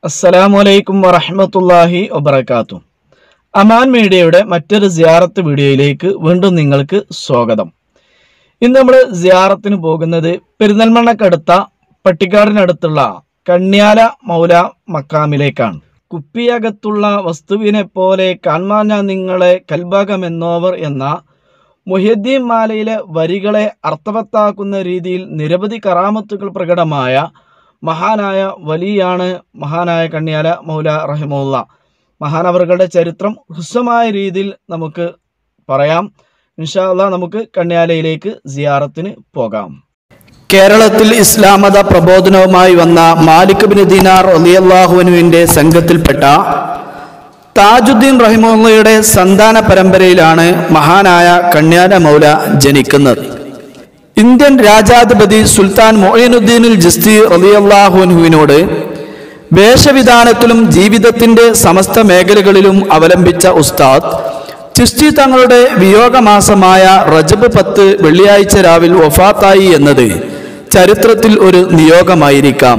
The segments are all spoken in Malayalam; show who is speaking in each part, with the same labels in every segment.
Speaker 1: അസ്സലാമു അലൈക്കും വറഹ്മത്തുള്ളാഹി വബറകാതുഹു അമാൻ മീഡിയയുടെ മറ്റൊരു സിയാറത്ത് വീഡിയോയിലേക്ക് വീണ്ടും നിങ്ങൾക്ക് സ്വാഗതം ഇന്ന് നമ്മൾ സിയാറത്തിന് പോകുന്നത് പെരിന്തൽമണ്ണക്കടുത്ത പട്ടിക്കാടിനടുത്തുള്ള കണ്യാല മൗല മക്കാമിലേക്കാണ് കുപ്പിയകത്തുള്ള വസ്തുവിനെ പോലെ കാൺമാൻ ഞാൻ നിങ്ങളെ കൽഭാഗമെന്നോവർ എന്ന മുഹ്യദ്ദീൻ മാലയിലെ വരികളെ അർത്ഥവത്താക്കുന്ന രീതിയിൽ നിരവധി കറാമത്തുകൾ പ്രകടമായ മഹാനായ വലിയാണ് മഹാനായ കണ്യാല മൗല റഹിമുള്ള മഹാനവറുകളുടെ ചരിത്രം ഹ്രസ്വമായ രീതിയിൽ നമുക്ക് പറയാം ഇൻഷാ അള്ളാ നമുക്ക് കണ്യാലയിലേക്ക് സിയാറത്തിന് പോകാം
Speaker 2: കേരളത്തിൽ ഇസ്ലാം മത പ്രബോധനവുമായി വന്ന മാലിക് ബിൻ ദീനാർ അലിയല്ലാഹുവിനുവിൻ്റെ സംഘത്തിൽപ്പെട്ട താജുദ്ദീൻ റഹിമുള്ളയുടെ സന്താന പരമ്പരയിലാണ് മഹാനായ കണ്യാന മൗല ജനിക്കുന്നത് ഇന്ത്യൻ രാജാധിപതി സുൽത്താൻ മൊയ്നുദ്ദീനുൽ ജിസ്തി റലിയല്ലാഹുവിനോട് വേഷവിധാനത്തിലും ജീവിതത്തിന്റെ സമസ്ത മേഖലകളിലും അവലംബിച്ച ഉസ്താദ് ചിസ്തി തങ്ങളുടെ വിയോഗമാസമായ റജബ് പത്ത് വെള്ളിയാഴ്ച രാവിൽ വഫാത്തായി എന്നത് ചരിത്രത്തിൽ ഒരു നിയോഗമായിരിക്കാം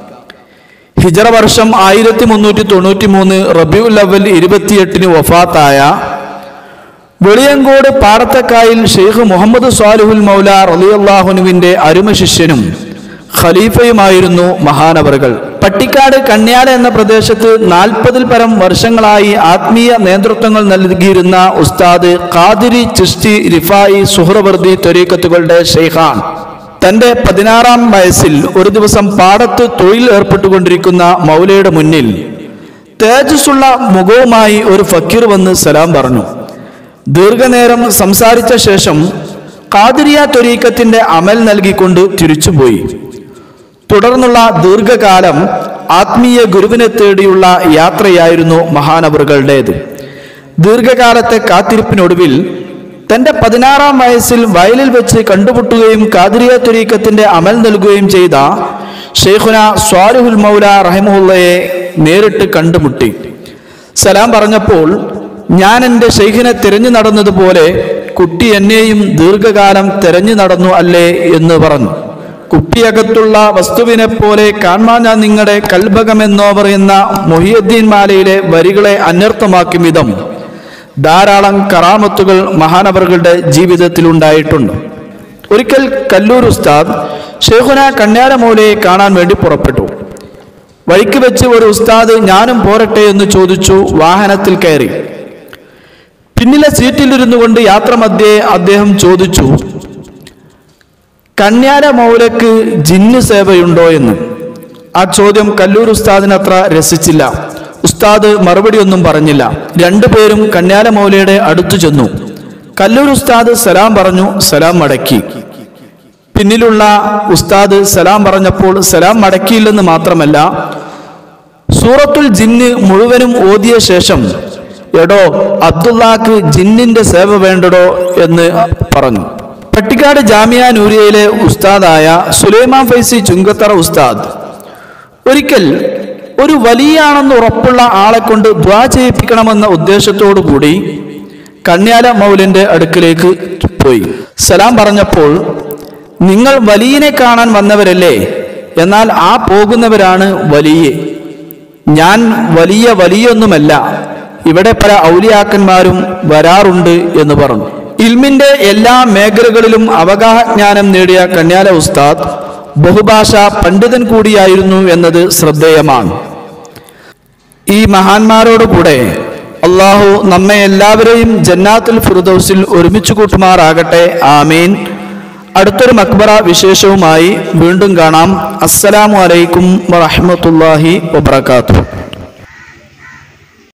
Speaker 2: ഹിജറ വർഷം ആയിരത്തി മുന്നൂറ്റി തൊണ്ണൂറ്റി മൂന്ന് റബിയുൽ അവൽ ഇരുപത്തിയെട്ടിന് വഫാത്തായ വെളിയങ്കോട് പാടത്തക്കായിൽ ഷെയ്ഖ് മുഹമ്മദ് സ്വാലിഹുൽ മൗല റലിയല്ലാഹുനുവിന്റെ അരുമ ശിഷ്യനും ഖലീഫയുമായിരുന്നു മഹാനവറുകൾ പട്ടിക്കാട് കണ്യാല എന്ന പ്രദേശത്ത് നാൽപ്പതിൽ പരം വർഷങ്ങളായി ആത്മീയ നേതൃത്വങ്ങൾ നൽകിയിരുന്ന ഉസ്താദ് ഖാദിരി ചിസ്തി റിഫായി സുഹ്റവർദി ത്വരീക്കത്തുകളുടെ ഷെയ്ഖാൻ തന്റെ പതിനാറാം വയസ്സിൽ ഒരു ദിവസം പാടത്ത് തൊഴിൽ ഏർപ്പെട്ടുകൊണ്ടിരിക്കുന്ന മൗലയുടെ മുന്നിൽ തേജസ്സുള്ള മുഖവുമായി ഒരു ഫക്കീർ വന്ന് സലാം പറഞ്ഞു ദീർഘനേരം സംസാരിച്ച ശേഷം കാതിരിയ ത്വരീക്കത്തിന്റെ അമൽ നൽകിക്കൊണ്ട് തിരിച്ചുപോയി തുടർന്നുള്ള ദീർഘകാലം ആത്മീയ ഗുരുവിനെ തേടിയുള്ള യാത്രയായിരുന്നു മഹാനവറുകളുടേത് ദീർഘകാലത്തെ കാത്തിരിപ്പിനൊടുവിൽ തന്റെ പതിനാറാം വയസ്സിൽ വയലിൽ വെച്ച് കണ്ടുമുട്ടുകയും കാതിരിയ ത്വരീക്കത്തിന്റെ അമൽ നൽകുകയും ചെയ്ത ഷെയ്ഖുന സ്വാലിഹുൽ മൗല റഹിമുള്ളയെ നേരിട്ട് കണ്ടുമുട്ടി സലാം പറഞ്ഞപ്പോൾ ഞാൻ എൻ്റെ ഷെയ്ഖിനെ തിരഞ്ഞു നടന്നതുപോലെ കുട്ടി എന്നെയും ദീർഘകാലം തിരഞ്ഞു നടന്നു അല്ലേ എന്ന് പറഞ്ഞു കുട്ടിയകത്തുള്ള വസ്തുവിനെ പോലെ കാണാൻ ഞാൻ നിങ്ങളുടെ കൽഭകമെന്നോ പറയുന്ന മൊഹിയുദ്ദീൻ മാലയിലെ വരികളെ അന്വർത്ഥമാക്കും വിധം ധാരാളം കറാമത്തുകൾ മഹാനവറുകളുടെ ജീവിതത്തിൽ ഉണ്ടായിട്ടുണ്ട് ഒരിക്കൽ കല്ലൂർ ഉസ്താദ് ഷെയ്ഖുന കണ്യാരമൂലയെ കാണാൻ വേണ്ടി പുറപ്പെട്ടു വഴിക്ക് വെച്ച് ഒരു ഉസ്താദ് ഞാനും പോരട്ടെ എന്ന് ചോദിച്ചു വാഹനത്തിൽ കയറി പിന്നിലെ സീറ്റിലിരുന്നു കൊണ്ട് യാത്ര മധ്യേ അദ്ദേഹം ചോദിച്ചു കന്യാര മൗലക്ക് ജിന്ന് സേവയുണ്ടോ എന്ന് ആ ചോദ്യം കല്ലൂർ ഉസ്താദിന് അത്ര രസിച്ചില്ല ഉസ്താദ് മറുപടി ഒന്നും പറഞ്ഞില്ല രണ്ടുപേരും കന്യാര മൗലയുടെ അടുത്തു ചെന്നു കല്ലൂർ ഉസ്താദ് സലാം പറഞ്ഞു സലാം മടക്കി പിന്നിലുള്ള ഉസ്താദ് സലാം പറഞ്ഞപ്പോൾ സലാം മടക്കിയില്ലെന്ന് മാത്രമല്ല സൂറത്തുൽ ജിന്ന് മുഴുവനും ഓതിയ ശേഷം എടോ അബ്ദുള്ളാക്ക് ജിന്നിന്റെ സേവ വേണ്ടടോ എന്ന് പറഞ്ഞു പട്ടിക്കാട് ജാമിയ നൂരിയയിലെ ഉസ്താദായ സുലൈമാൻ ഫൈസി ചുങ്കത്തറ ഉസ്താദ് ഒരിക്കൽ ഒരു വലിയാണെന്ന് ഉറപ്പുള്ള ആളെ കൊണ്ട് ദ്വാ ചെയ്യിപ്പിക്കണമെന്ന ഉദ്ദേശത്തോടു കൂടി കണ്യാല മൗലിന്റെ അടുക്കിലേക്ക് പോയി സലാം പറഞ്ഞപ്പോൾ നിങ്ങൾ വലിയനെ കാണാൻ വന്നവരല്ലേ എന്നാൽ ആ പോകുന്നവരാണ് വലിയ ഞാൻ വലിയ വലിയൊന്നുമല്ല ഇവിടെ പല ഔലിയാക്കന്മാരും വരാറുണ്ട് എന്ന് പറഞ്ഞു ഇൽമിന്റെ എല്ലാ മേഖലകളിലും അവഗാഹജ്ഞാനം നേടിയ കന്യാല ഉസ്താദ് ബഹുഭാഷ പണ്ഡിതൻ കൂടിയായിരുന്നു എന്നത് ശ്രദ്ധേയമാണ് ഈ മഹാന്മാരോട് കൂടെ അള്ളാഹു നമ്മെ എല്ലാവരെയും ജന്നാത്തുൽ ഫിറുദൌസിൽ ഒരുമിച്ച് കൂട്ടുമാറാകട്ടെ ആമീൻ അടുത്തൊരു മക്ബറ വിശേഷവുമായി വീണ്ടും കാണാം അസ്സലാമു അലൈക്കും വറഹ്മത്തുള്ളാഹി വബറകാതുഹു